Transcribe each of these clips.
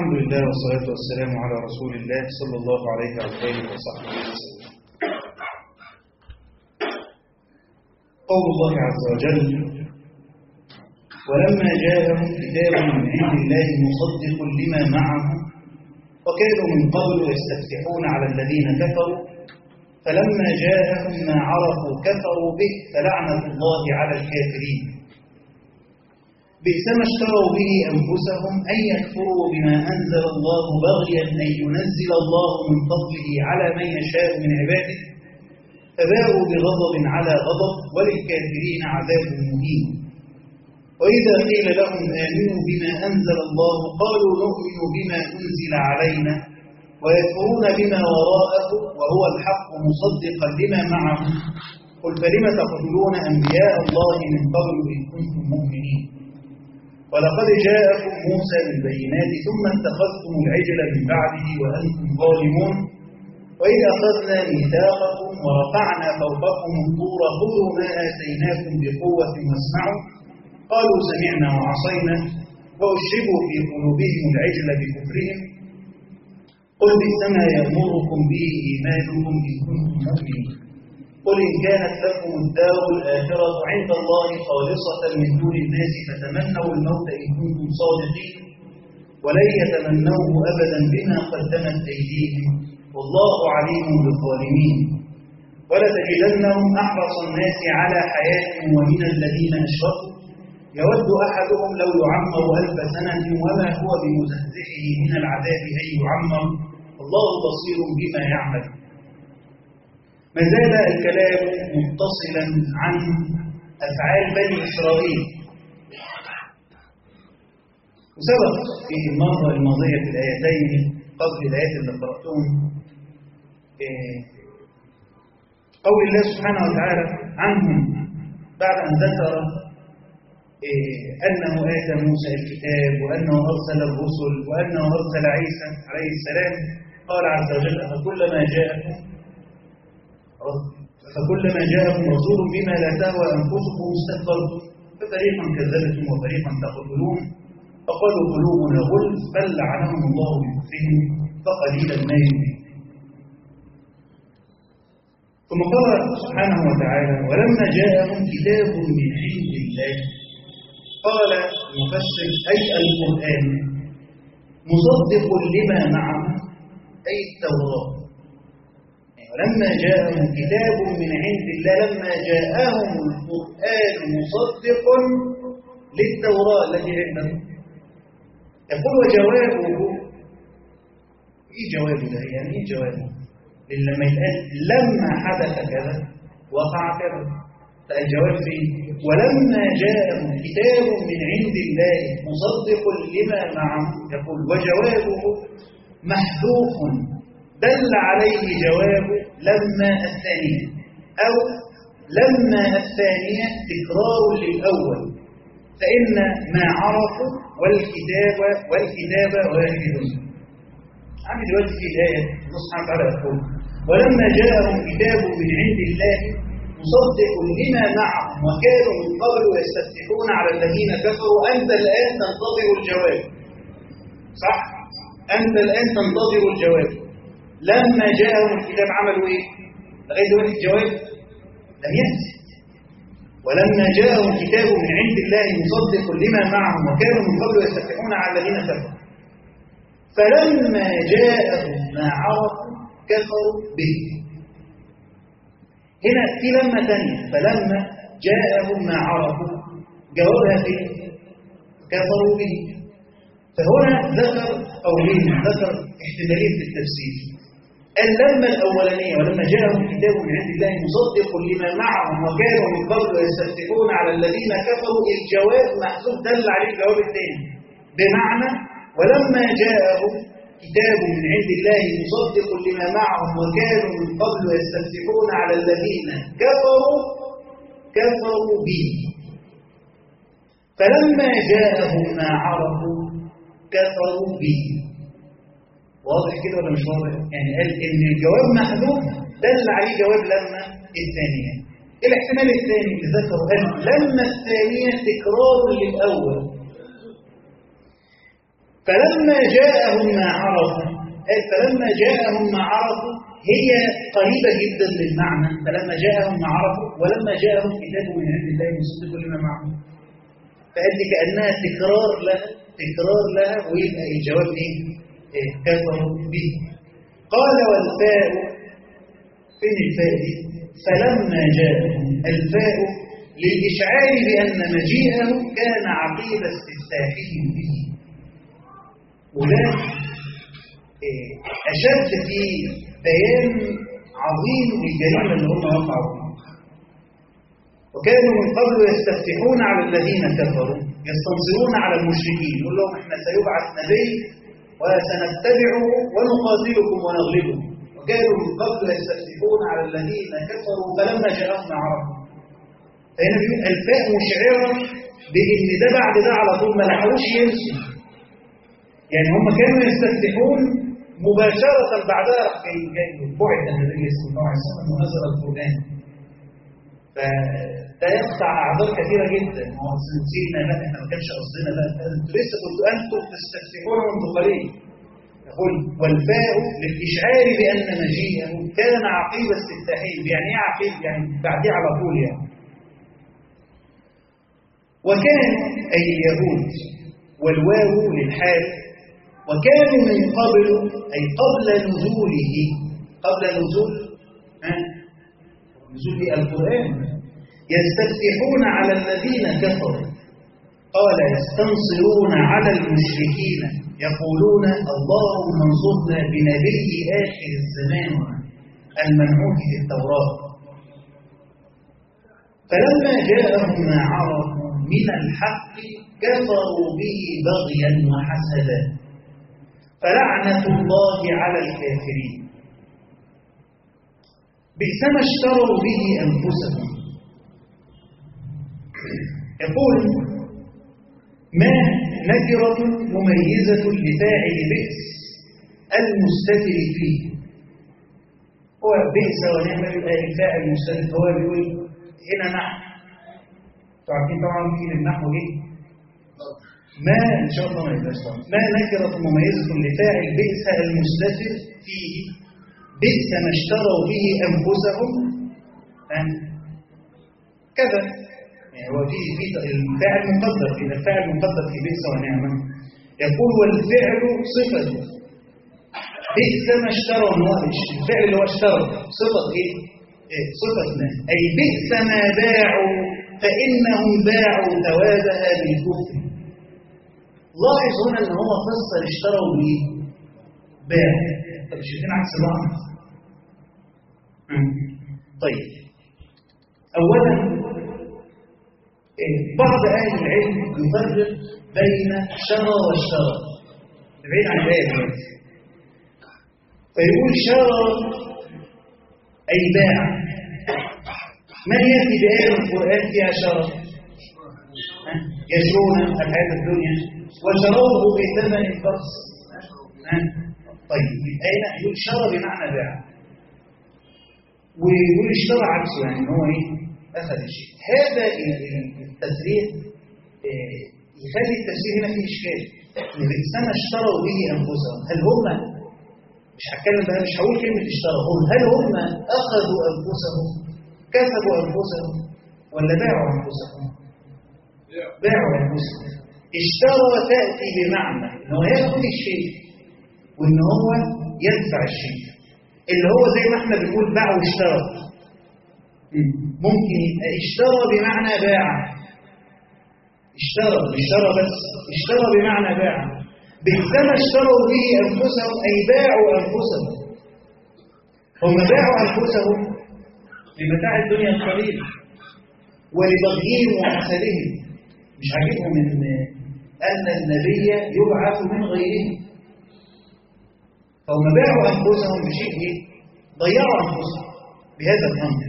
الحمد لله والصلاة والسلام على رسول الله صلى الله عليه وآله وصحبه وسلم قول الله عز وجل ولما جاءهم كتاب من عند الله مصدق لما معهم وكانوا من قبل يستفتحون على الذين كفروا فلما جاءهم ما عرفوا كفروا به فلعنة الله على الكافرين بئس ما اشتروا به أنفسهم أن يكفروا بما أنزل الله بغيا أن ينزل الله من فضله على من يشاء من عباده فباءوا بغضب على غضب وللكافرين عذاب مهين وإذا قيل لهم آمنوا بما أنزل الله قالوا نؤمن بما أنزل علينا ويكفرون بما وراءه وهو الحق مصدقا لما معه قل فلم تقتلون أنبياء الله من قبل إن كنتم مؤمنين ولقد جاءكم موسى بالبينات ثم اتخذتم العجل من بعده وأنتم ظالمون وإذ أخذنا ميثاقكم ورفعنا فوقكم الطور خذوا ما آتيناكم بقوة واسمعوا قالوا سمعنا وعصينا وأشربوا في قلوبهم العجل بكفرهم قل بئس ما يأمركم به إيمانكم إن كنتم مؤمنين قل إن كانت لكم الدار الآخرة عند الله خالصة من دون الناس فتمنوا الموت إن كنتم صادقين ولن يتمنوه أبدا بما قدمت أيديهم والله عليم بالظالمين ولتجدنهم أحرص الناس على حياة ومن الذين أشركوا يود أحدهم لو يعمر ألف سنة وما هو بمزحزحه من العذاب أن يعمر الله بصير بما يعمل ما زال الكلام متصلا عن أفعال بني إسرائيل وسبق في المرة الماضية في الآيتين قبل الآيات اللي قرأتهم قول الله سبحانه وتعالى عنهم بعد أن ذكر أنه آتى موسى الكتاب وأنه أرسل الرسل وأنه أرسل عيسى عليه السلام قال عز وجل أفكلما جاءكم فكلما جاءكم رسول بما لا تهوى أنفسكم استكبرتم ففريقا كذبتم وفريقا تقتلون فقالوا قلوبنا غلف بل لعنهم الله بكفرهم فقليلا ما يؤمنون ثم قال سبحانه وتعالى ولما جاءهم كتاب من عند الله قال المفسر أي القرآن مصدق لما معه أي التوراة ولما جاءهم كتاب من عند الله لما جاءهم القرآن مصدق للتوراة التي عندهم يقول وجوابه ايه جوابه ده يعني ايه جوابه لما يتقال لما حدث كذا وقع كذا فالجواب فيه ولما جاءهم كتاب من عند الله مصدق لما معه يقول وجوابه محذوف دل عليه جواب لما الثانية أو لما الثانية تكرار للأول فإن ما عرفوا والكتاب والكتاب واحد عامل دلوقتي في الآية الله سبحانه وتعالى يقول ولما جاءهم كتاب من عند الله مصدق لما معهم وكانوا من قبل يستفتحون على الذين كفروا أنت الآن تنتظر الجواب صح؟ أنت الآن تنتظر الجواب لما جاءهم الكتاب عملوا إيه؟ لغاية دلوقتي الجواب لم يأتي ولما جاءهم كتاب من عند الله مصدق لما معهم وكانوا من قبل يستفتحون على الذين كفروا فلما جاءهم ما عرفوا كفروا به هنا في لما ثانية فلما جاءهم ما عرفوا جوابها في كفروا به فهنا ذكر قولين ذكر احتمالين في التفسير اللمة الأولانية ولما جاءهم كتاب من عند الله مصدق لما معهم وكانوا من قبل يستفتحون على الذين كفروا الجواب محذوف دل عليه الجواب الثاني بمعنى ولما جاءهم كتاب من عند الله مصدق لما معهم وكانوا من قبل يستفتحون على الذين كفروا كفروا به فلما جاءهم ما عرفوا كفروا به واضح كده ولا مش واضح يعني قال ان الجواب محذوف دل عليه جواب لما الثانيه الاحتمال الثاني اللي ذكره قال لما الثانيه تكرار للاول فلما جاءهم ما عرفوا أي فلما جاءهم ما عرفوا هي قريبة جدا للمعنى فلما جاءهم ما عرفوا ولما جاءهم كتاب من عند الله مصدق لما معهم فقال لي كأنها تكرار لها تكرار لها ويبقى الجواب ايه؟ إيه كفروا به قال والفاء فين الفاء دي؟ فلما جاءهم الفاء للإشعار بأن مجيئه كان عقيد استفتاحهم به وده إيه أشد في بيان عظيم للجريمة اللي هم وقعوا فيها وكانوا من قبل يستفتحون على الذين كفروا يستنصرون على المشركين يقول لهم احنا سيبعث نبي وسنتبعه ونقاتلكم ونغلبكم وكانوا من قبل يستفتحون على الذين كفروا فلما جاءهم ما عرفوا فهنا بيقول الفاء مشعرة بأن ده بعد ده على طول ما لحقوش ينسوا يعني هم كانوا يستفتحون مباشرة بعدها راح جاي بعث النبي صلى الله عليه وسلم ونزل القرآن فده يقطع أعذار كثيرة جدا هو نسينا لا احنا ما كانش قصدنا لا انتوا لسه كنتوا أنتم تستفتحون منذ قليل يقول والفاء للإشعار بأن مجيئه كان عقيب استفتاحين يعني ايه عقيب يعني بعديه على طول يعني وكان أي اليهود والواو للحال وكانوا من قبل أي قبل نزوله قبل نزول ها نزول القرآن يستفتحون على الذين كفروا قال يستنصرون على المشركين يقولون اللهم انصرنا بنبي آخر الزمان المنعوت في التوراة فلما جاءهم ما عرفوا من الحق كفروا به بغيا وحسدا فلعنة الله على الكافرين بئس ما اشتروا به أنفسهم يقول ما نكرة مميزة لفاعل بئس المستتر فيه هو بئس ونعم الفاعل المستتر هو بيقول هنا نحن تعرفين طبعا في النحو ايه ما ان شاء الله ما يبقاش ما نكرة مميزة لفاعل بئس المستتر فيه بئس ما اشتروا به انفسهم كذا يعني هو في في الفاعل مقدر في الفاعل مقدر في بئس ونعمة يقول والفعل صفته بئس ما اشتروا الفعل اللي هو اشترى صفة ايه؟ إيه؟ صفة ما أي بئس ما باعوا فإنهم باعوا ثوابها بالكفر لاحظ هنا ان هو قصة اشتروا بايه؟ باع طب شايفين عكس بعض طيب اولا بعض اهل العلم يفرق بين شرى والشرى بعيد عن الايه دلوقتي فيقول شرى اي باع من ياتي بايه القران فيها شرى يشرون الحياه الدنيا وشروه بثمن بخس طيب اين يقول شرى بمعنى باع ويقول اشترى عكسه يعني هو ايه اخذ الشيء هذا التسريح يخلي التفسير هنا فيه اشكال الانسان اشتروا به انفسهم هل هم مش هتكلم بقى مش هقول كلمه اشتروا هم هل هم اخذوا انفسهم كسبوا انفسهم ولا باعوا انفسهم باعوا انفسهم اشترى تاتي بمعنى ان هو ياخذ الشيء وان هو يدفع الشيء اللي هو زي ما احنا بنقول باع واشترى ممكن يبقى اشترى بمعنى باع اشترى اشترى بس اشترى بمعنى باع بكما اشتروا به انفسهم اي باعوا انفسهم هم باعوا انفسهم لمتاع الدنيا القليل ولبغيهم وحسدهم مش عاجبهم ان ان النبي يبعث من غيرهم فهم باعوا انفسهم بشيء ايه ضيعوا انفسهم بهذا الامر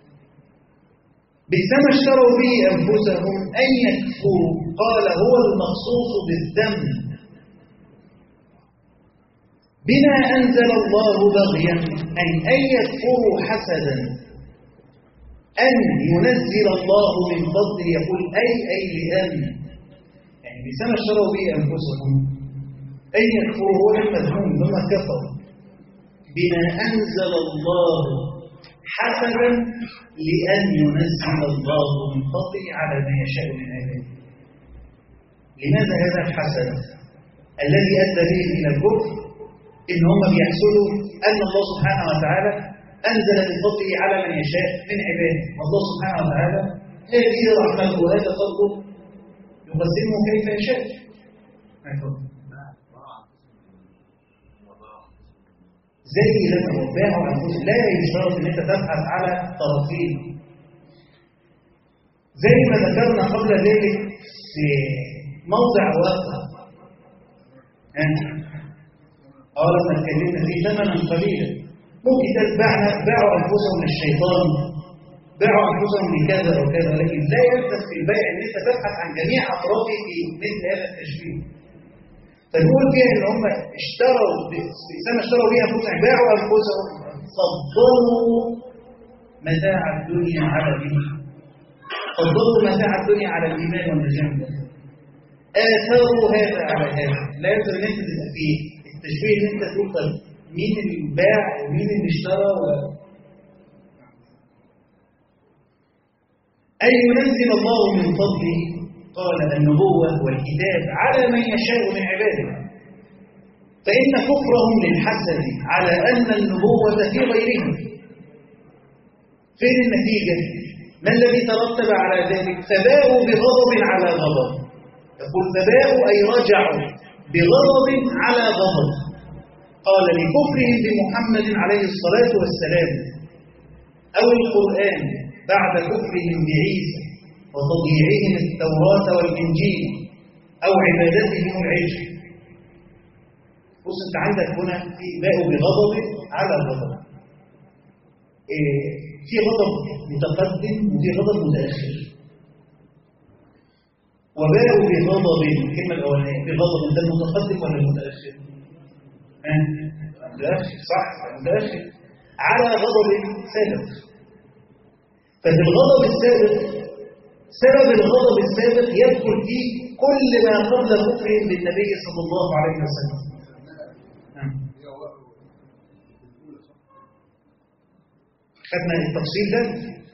بئسما اشتروا به انفسهم ان يكفروا قال هو المخصوص بالذنب بما انزل الله بغيا اي ان يكفروا حسدا ان ينزل الله من فضله يقول اي اي لان يعني بئسما اشتروا به انفسهم أن يكفروا هو المذموم ثم كفروا بما أنزل الله حسبا لأن ينزل الله من فضله على ما يشاء من عباده لماذا هذا الحسد الذي أدى بهم إلى الكفر إن هم بيحسدوا أن الله سبحانه وتعالى أنزل من فضله على من يشاء من عباده والله سبحانه وتعالى هذه رحمته وهذا فضله يقسمه كيف يشاء زي لما باعوا انفسهم لا يشترط ان انت تبحث على طرفين زي ما ذكرنا قبل ذلك في موضع واقع اه لما اتكلمنا فيه ثمنا قليلا ممكن تتبعنا باعوا انفسهم للشيطان باعوا انفسهم لكذا او كذا ولكن لا يلزم في البيع ان انت تبحث عن جميع اطرافه في مثل هذا التشبيه فنقول فيها ان هم اشتروا زي اشتروا بيها انفسهم باعوا انفسهم فضلوا متاع الدنيا على الدين فضلوا متاع الدنيا على الايمان والنجاه اثروا هذا على هذا لا يلزم ان انت تبقى فيه التشبيه ان انت تقول طيب مين اللي باع ومين اللي اشترى و... أن ينزل الله من فضله قال النبوة والكتاب على من يشاء من عباده فإن كفرهم للحسد على أن النبوة في غيرهم فين النتيجة؟ ما الذي ترتب على ذلك؟ فباءوا بغضب على غضب يقول فباءوا أي رجعوا بغضب على غضب قال لكفرهم بمحمد عليه الصلاة والسلام أو القرآن بعد كفرهم بعيسى وتضييعهم التوراة والإنجيل أو عبادتهم العجل بص أنت عندك هنا في باء بغضب على غضب إيه في غضب متقدم وفي غضب متأخر وباءوا بغضب الكلمة الأولانية بغضب ده المتقدم ولا المتأخر؟ ها؟ متأخر صح متأخر على غضب سابق ففي الغضب السابق سبب الغضب السابق يدخل فيه كل ما قبل كفرهم بالنبي صلى الله عليه وسلم خدنا التفصيل ده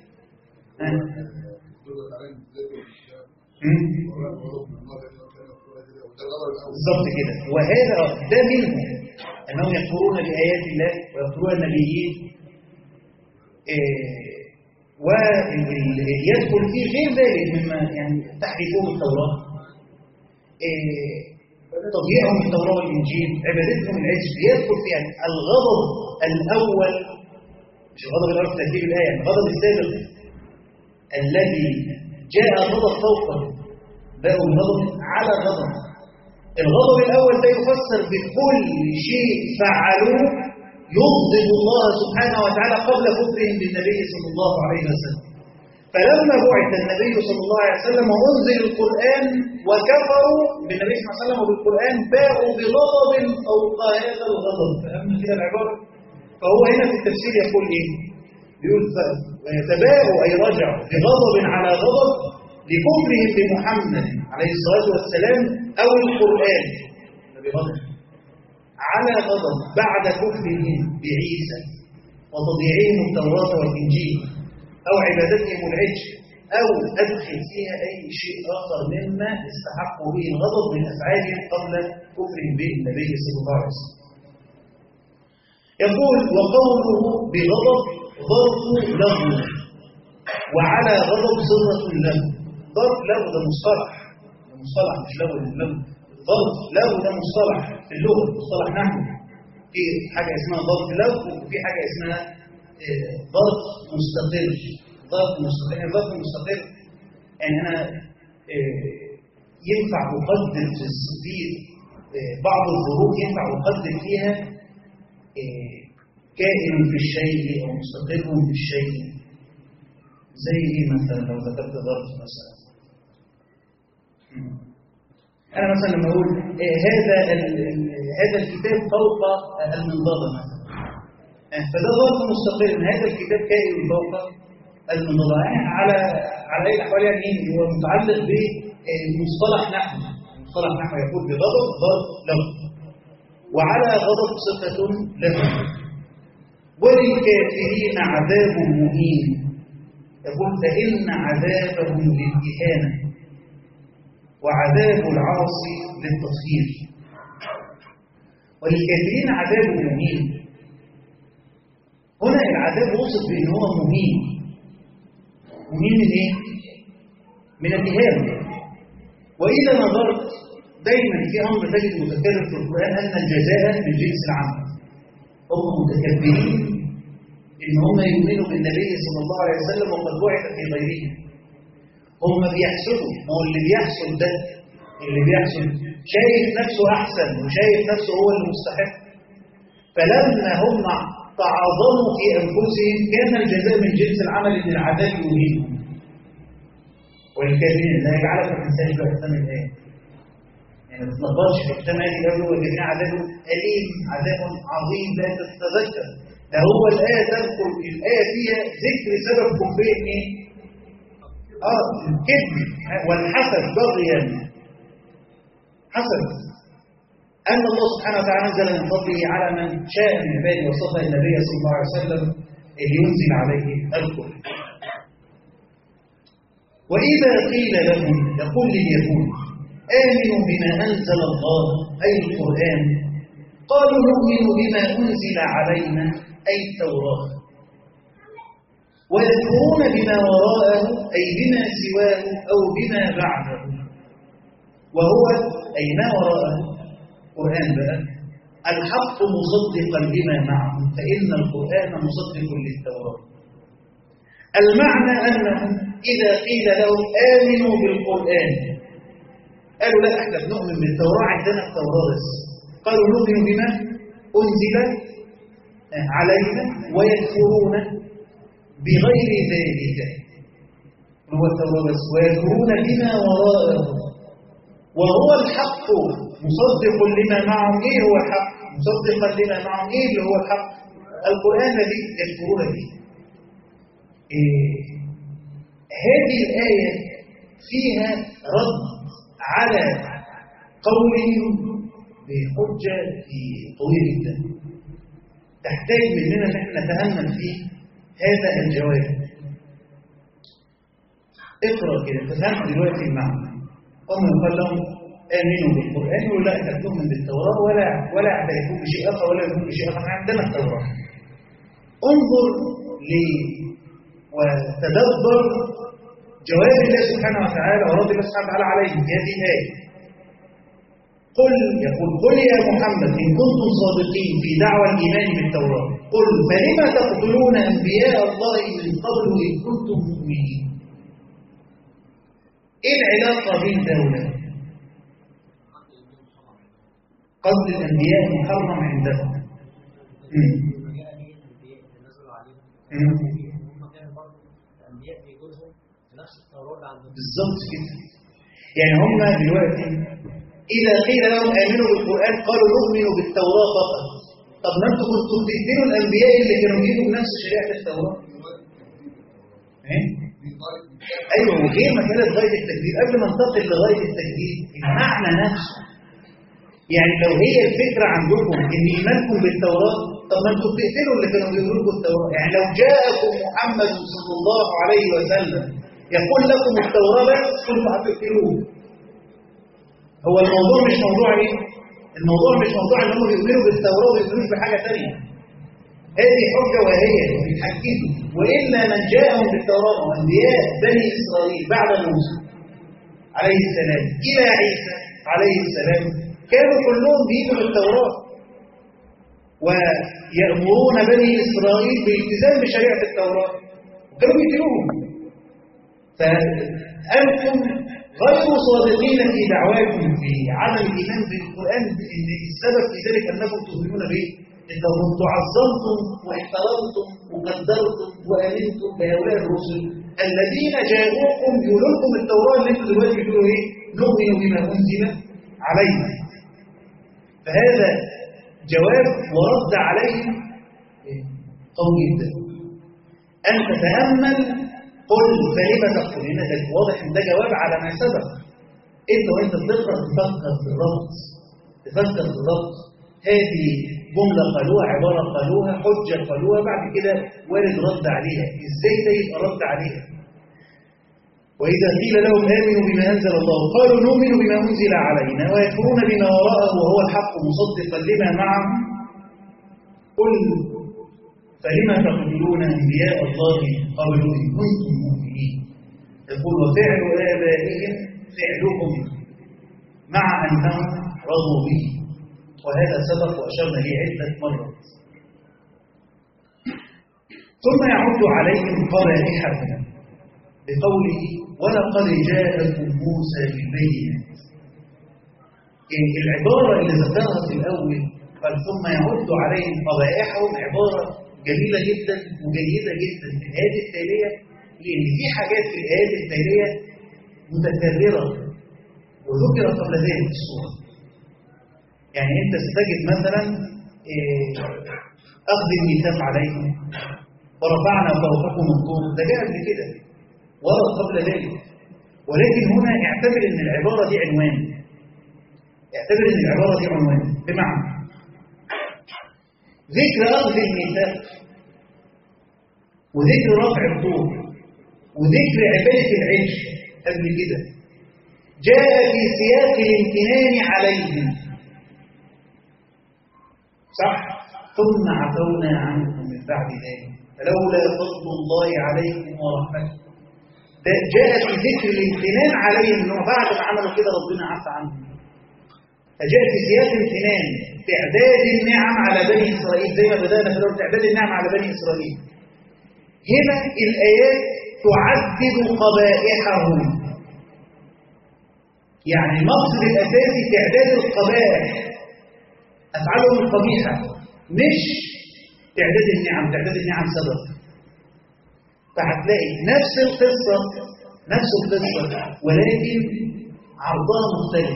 بالظبط كده وهذا ده منهم انهم يكفرون بايات الله ويكفرون النبيين إيه ويدخل فيه غير ذلك مما يعني تحريفهم التوراة إيه تضييعهم التوراة والإنجيل عبادتهم العجل يدخل فيها الغضب الأول مش الغضب الأول في ترتيب الآية الغضب السابق الذي جاء غضب فوقه باءوا الغضب على غضب الغضب الأول ده يفسر بكل شيء فعلوه يغضب الله سبحانه وتعالى قبل كفرهم بالنبي صلى الله عليه وسلم فلما بعث النبي صلى الله عليه وسلم وانزل القرآن وكفروا بالنبي صلى الله عليه وسلم وبالقرآن باءوا بغضب فوق هذا الغضب فهمنا كده العبارة فهو هنا في التفسير يقول ايه يقول فباءوا أي رجعوا بغضب على غضب لكفرهم بمحمد عليه الصلاة والسلام أو القرآن بغضب على غضب بعد كفرهم بعيسى وتضييعهم التوراة والإنجيل أو عبادتهم العجل أو أدخل فيها أي شيء آخر مما استحقوا به الغضب من أفعالهم قبل كفرهم به النبي صلى الله عليه وسلم يقول وقوله بغضب ظرف له وعلى غضب صرة له ظرف له ده مصطلح ده مصطلح مش له له ظرف له ده مصطلح في اللغة مصطلح نحو في حاجة اسمها ظرف له وفي حاجة اسمها ظرف مستقر ظرف مستقر يعني ظرف مستقر يعني أنا ينفع أقدر في بعض الظروف ينفع أقدر فيها كائن في الشيء أو مستقر في الشيء زي ايه مثلا لو ذكرت ظرف مثلا انا مثلا لما اقول إيه هذا هذا الكتاب فوق المنضده مثلا فده ظرف مستقر هذا الكتاب كائن فوق المنضده يعني على على اي الاحوال يعني هو متعلق بمصطلح نحو مصطلح نحو يقول بغضب ظرف له وعلى غضب صفة لهم وللكافرين عذاب مهين يقول فإن عذابهم للإهانة وعذاب العاصي للتصوير وللكافرين عذاب مهين هنا العذاب وصف بأن هو مهين مهين من إيه؟ من الإهانة وإذا نظرت دايما في أمر تجد متكرر في القرآن أن الجزاء من جنس العمل هم متكبرين إن هم يؤمنوا بالنبي صلى الله عليه وسلم وقد بعث في غيره هم بيحسدوا ما هو اللي بيحسد ده اللي بيحسد شايف نفسه أحسن وشايف نفسه هو اللي مستحق فلما هم تعظموا في أنفسهم كان الجزاء من جنس العمل إن العذاب يهينهم والكافرين لا يجعلك الإنسان بقى قدام الآية يعني ما تتلخبطش في الختام آية الأول والجميع عذاب أليم عذاب عظيم لا تتذكر ده هو الآية تذكر الآية فيها ذكر سبب كفرهم إيه؟ آه الكذب والحسد بغيا حسد أن الله سبحانه وتعالى أنزل من فضله على من شاء من عباده وصفى النبي صلى الله عليه وسلم لينزل عليه الكفر وإذا قيل لهم يقول لليهود آمنوا بما أنزل الله أي القرآن قالوا نؤمن بما أنزل علينا أي التوراة ويكفرون بما وراءه أي بما سواه أو بما بعده وهو أي ما وراءه قرآن بقى الحق مصدقا لما معه فإن القرآن مصدق للتوراة المعنى أنهم إذا قيل لهم آمنوا بالقرآن قالوا لا احنا بنؤمن بالتوراة عندنا التوراة بس قالوا نؤمن بما أنزل علينا ويكفرون بغير ذلك هو التوراة بس ويكفرون بما وراءه وهو الحق مصدق لما معهم ايه هو الحق مصدقا لما معهم ايه اللي هو الحق القرآن الذي يكفرون به إيه هذه الآية فيها رد على قولهم بحجة في طويل جدا تحتاج مننا ان احنا نتأمل فيه هذا الجواب اقرأ كده تفهم دلوقتي المعنى هم يقول لهم آمنوا بالقرآن يقول لا احنا بنؤمن بالتوراة ولا ولا يعترفون بشيء آخر ولا يؤمنون بشيء آخر عندنا التوراة انظر ل وتدبر جواب الله سبحانه وتعالى ورد الله سبحانه وتعالى عليهم في هذه الآية قل يقول قل يا محمد إن كنتم صادقين في دعوى الإيمان بالتوراة قل فلما تقتلون أنبياء الله من قبل إن كنتم مؤمنين إيه العلاقة بين دولة قتل الأنبياء محرم عندهم بالظبط كده يعني هم دلوقتي إذا قيل لهم آمنوا بالقرآن قالوا نؤمن بالتوراة فقط طب ما انتم كنتم تدينوا الأنبياء اللي كانوا بيجوا بنفس شريعة التوراة ايه؟ أيوة وغير مسألة غاية التجديد قبل ما ننتقل لغاية التجديد المعنى نفسه يعني لو هي الفكرة عندكم إن إيمانكم بالتوراة طب ما انتم بتقتلوا اللي كانوا بيقولوا لكم التوراة يعني لو جاءكم محمد صلى الله عليه وسلم يقول لكم التوراة بس كنتم هتقتلوه هو الموضوع مش موضوع ايه؟ الموضوع مش موضوع ان هم بيؤمنوا بالتوراة ويؤمنوش بحاجة ثانية هذه حجة وهي بيتحكموا وإلا من جاءهم بالتوراة وأنبياء بني إسرائيل بعد موسى عليه السلام إلى عيسى عليه السلام كانوا كلهم بيجوا بالتوراة ويأمرون بني إسرائيل بالالتزام بشريعة التوراة وكانوا بيقتلوهم فأنتم غير صادقين في دعواكم في عدم الإيمان بالقرآن إن السبب في ذلك أنكم تؤمنون به إنكم تعظمتم واحترمتم وقدرتم وآمنتم بهؤلاء الرسل الذين جاءوكم يقولوا لكم التوراة اللي انتم دلوقتي بتقولوا إيه؟ نؤمن بما أنزل علينا فهذا جواب ورد عليه قوي جدا أن تتأمل قل فلما تقول هنا ده واضح ان ده جواب على ما سبق انت وانت بتقرا تفكر في الربط تفكر في الربط هذه جملة قالوها عبارة قالوها حجة قالوها بعد كده وارد رد عليها ازاي ده يبقى رد عليها وإذا قيل لهم آمنوا بما أنزل الله قالوا نؤمن بما أنزل علينا ويكفرون بما وراءه وهو الحق مصدقا لما معهم قل فلما تقتلون أنبياء الله قبل إن كنتم مؤمنين يقول وفعل آبائهم فعلكم مع أنهم رضوا به وهذا سبق وأشرنا إليه عدة مرات ثم يعود عليهم قبائحهم بقوله ولقد جاءكم موسى بالبينات يعني العبارة اللي ذكرها في الأول قال ثم يعد عليهم قبائحهم عبارة جميلة جدا وجيدة جدا في الآيات التالية لأن في حاجات في الآيات التالية متكررة وذكر قبل ذلك في السورة يعني أنت ستجد مثلا أخذ الميثاق عليكم ورفعنا فوقكم الطور ده جاء قبل كده ورد قبل ذلك ولكن هنا اعتبر ان العبارة دي عنوان اعتبر ان العبارة دي عنوان بمعنى ذكر أخذ الميثاق وذكر رفع الطور وذكر عبادة العيش قبل كده جاء في سياق الامتنان عليهم صح ثم عفونا عنكم من بعد ذلك فلولا فضل الله عليكم ورحمته ده جاء في ذكر الامتنان عليهم انه بعد ما عملوا كده ربنا عفى عنهم فجاء في سياق امتنان تعداد النعم على بني اسرائيل زي ما بدانا في الاول تعداد النعم على بني اسرائيل هنا الايات تعدد قبائحهم يعني المقصد الاساسي تعداد القبائح افعالهم القبيحه مش تعداد النعم تعداد النعم سبب فهتلاقي نفس القصة نفس القصة ولكن عرضها مختلف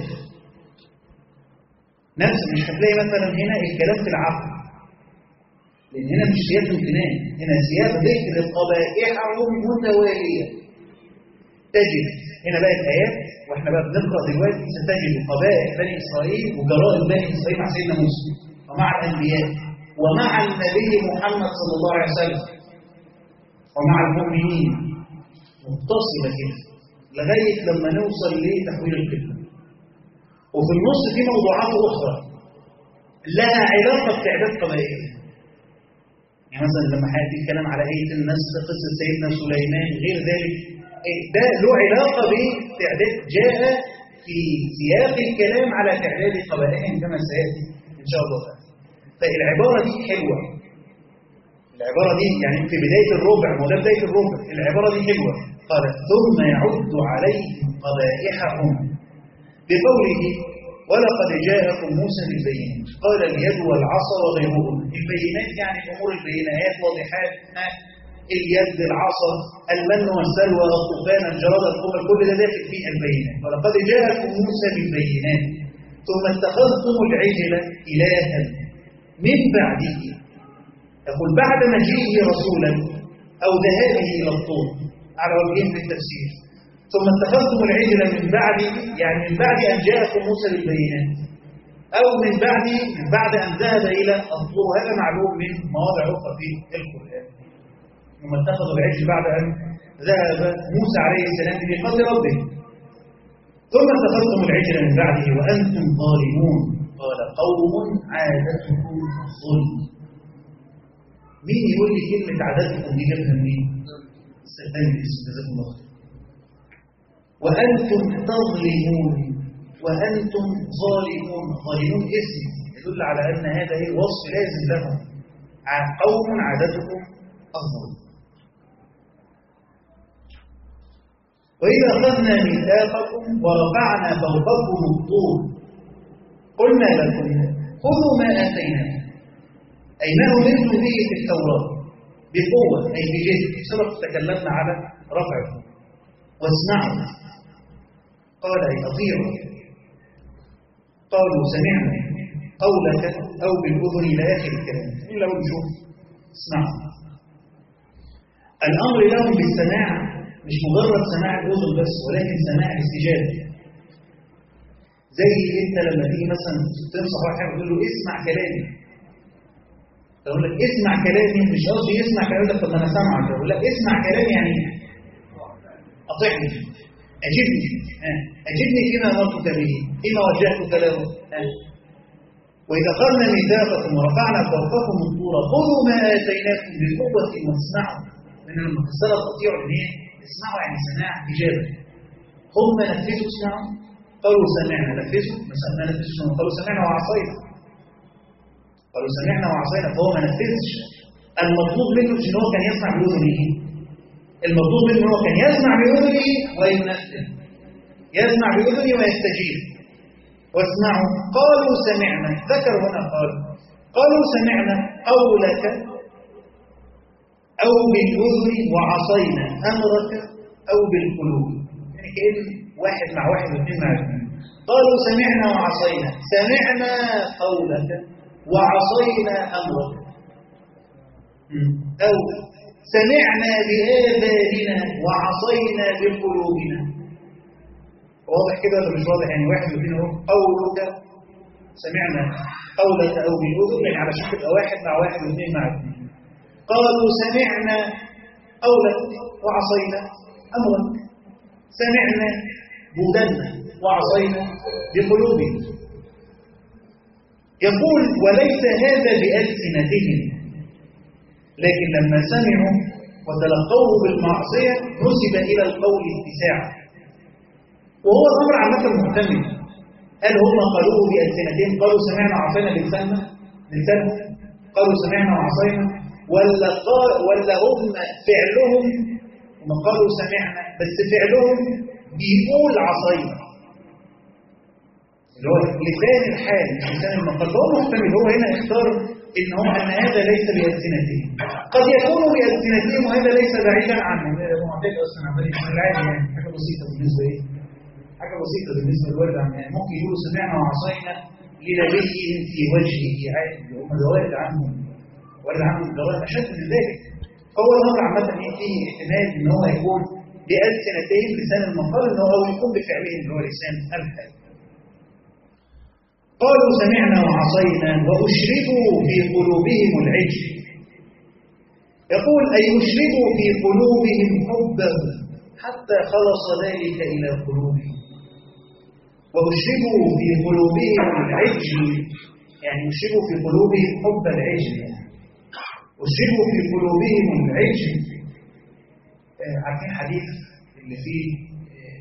نفس مش هتلاقي مثلا هنا الكلام في العقل لأن هنا مش سياق امتنان هنا سياق ذكر قبائحهم متوالية تجد هنا بقى الآيات واحنا بقى بنقرأ دلوقتي ستجد قبائح بني إسرائيل وجرائم بني إسرائيل مع سيدنا موسى ومع الأنبياء ومع النبي محمد صلى الله عليه وسلم ومع المؤمنين متصلة كده لغاية لما نوصل لتحويل القبلة وفي النص في موضوعات أخرى لها علاقة بتعداد قبائل يعني مثلا لما هيأتي الكلام على آية النسل قصة سيدنا سليمان غير ذلك ده له علاقة بتعداد جاء في سياق الكلام على تعداد قبائلهم كما سيأتي إن شاء الله تعالى فالعبارة دي حلوة العبارة دي يعني في بداية الربع ما ده بداية الربع العبارة دي حلوة قال ثم يعد عليهم قبائحهم بقوله ولقد جاءكم موسى بالبينات قال اليد والعصا وغيرهم البينات يعني الأمور البينات واضحات اليد العصا المن والسلوى الطوفان الجراد القمر كل ده داخل فيه البينات ولقد جاءكم موسى بالبينات ثم اتخذتم العجل إلها من بعده يقول بعد مجيئه رسولا أو ذهابه إلى الطور على وجهين في التفسير ثم اتخذتم العجل من بعد يعني من بعد أن جاءكم موسى بالبينات أو من بعد من بعد أن ذهب إلى الطور هذا معلوم من مواضع أخرى في القرآن ثم اتخذوا العجل بعد أن ذهب موسى عليه السلام لميقات ربه ثم اتخذتم العجل من بعده وأنتم ظالمون قال قوم عادتهم الظلم مين يقول لي كلمة عادتكم دي جابها منين؟ استخدام الاسم جزاكم الله خير وأنتم تظلمون وأنتم ظالمون ظالمون اسم يدل على أن هذا هي وصف لازم لهم قوم عادتكم الظلم وإذا أخذنا ميثاقكم ورفعنا فوقكم الطور قلنا لكم خذوا ما آتيناكم أي ما أمرتم به في التوراة بقوة أي بجد سبق تكلمنا على رفعه واسمعوا قال أي أطيعوا قالوا سمعنا قولك أو بالأذن إلى آخر الكلام إلا نشوف اسمعوا الأمر لهم بالسماع مش مجرد سماع الأذن بس ولكن سماع الاستجابة زي انت لما تيجي مثلا تنصح واحد تقول له اسمع كلامي يقول لك اسمع كلامي مش قصدي اسمع كلامي ده طب ما انا سامعك يقول لك اسمع كلامي يعني اطيعني اجبني آه. اجبني فيما امرتك به فيما وجهتك له آه. واذا اخذنا ميثاقكم ورفعنا فوقكم الطور خذوا ما اتيناكم بقوه واسمعوا لان لما فسر تطيع الايه اسمعوا يعني سماع اجابه هم نفذوا اسمعوا قالوا سمعنا نفذوا ما نفذوا قالوا سمعنا وعصينا قالوا سمعنا وعصينا فهو ما نفذش المطلوب منه ان هو كان يسمع باذنه المطلوب منه هو كان يسمع باذنه وينفذ يسمع باذنه ويستجيب واسمعوا قالوا سمعنا ذكروا هنا قالوا قالوا سمعنا قولك او بالاذن وعصينا امرك او بالقلوب يعني كان واحد مع واحد واثنين مع اثنين قالوا سمعنا وعصينا سمعنا قولك وعصينا أمرك أو سمعنا بآذاننا وعصينا بقلوبنا واضح كده ولا مش واضح يعني واحد واثنين اهو قولك سمعنا قولك أو بالأذن يعني على شكل واحد مع واحد واثنين مع اثنين قالوا سمعنا قولك وعصينا أمرك سمعنا بودنا وعصينا بقلوبنا يقول وليس هذا بألسنتهم لكن لما سمعوا وتلقوه بالمعصية نسب إلى القول اتساعا وهو الأمر عامة محتمل هل هم قالوه بألسنتهم قالوا سمعنا وعصينا بلساننا لساننا قالوا سمعنا وعصينا ولا قال ولا هم فعلهم هم قالوا سمعنا بس فعلهم بيقول عصينا اللي هو لسان الحال لسان المقال هو محتمل هو هنا اختار ان هو ان هذا ليس بألسنتهم قد يكون بألسنتهم وهذا ليس بعيدا عنهم معتاد اصلا عمال العادي يعني حاجه بسيطه بالنسبه ايه حاجه بسيطه بالنسبه للورد يعني ممكن يقولوا سمعنا وعصينا لنبيهم في وجهه عادي هم الوارد عنهم وارد عنهم الجواب اشد من ذلك فهو الامر عامه ايه فيه احتمال ان هو يكون بألسنتهم لسان المقال ان هو يكون بفعلهم اللي هو لسان الحال قالوا سمعنا وعصينا وأشربوا في قلوبهم العجل يقول أي أشربوا في قلوبهم حبه حتى خلص ذلك إلى قلوبهم وأشربوا في قلوبهم العجل يعني أشربوا في قلوبهم حب العجل أشربوا في قلوبهم العجل آه عارفين حديث اللي فيه آه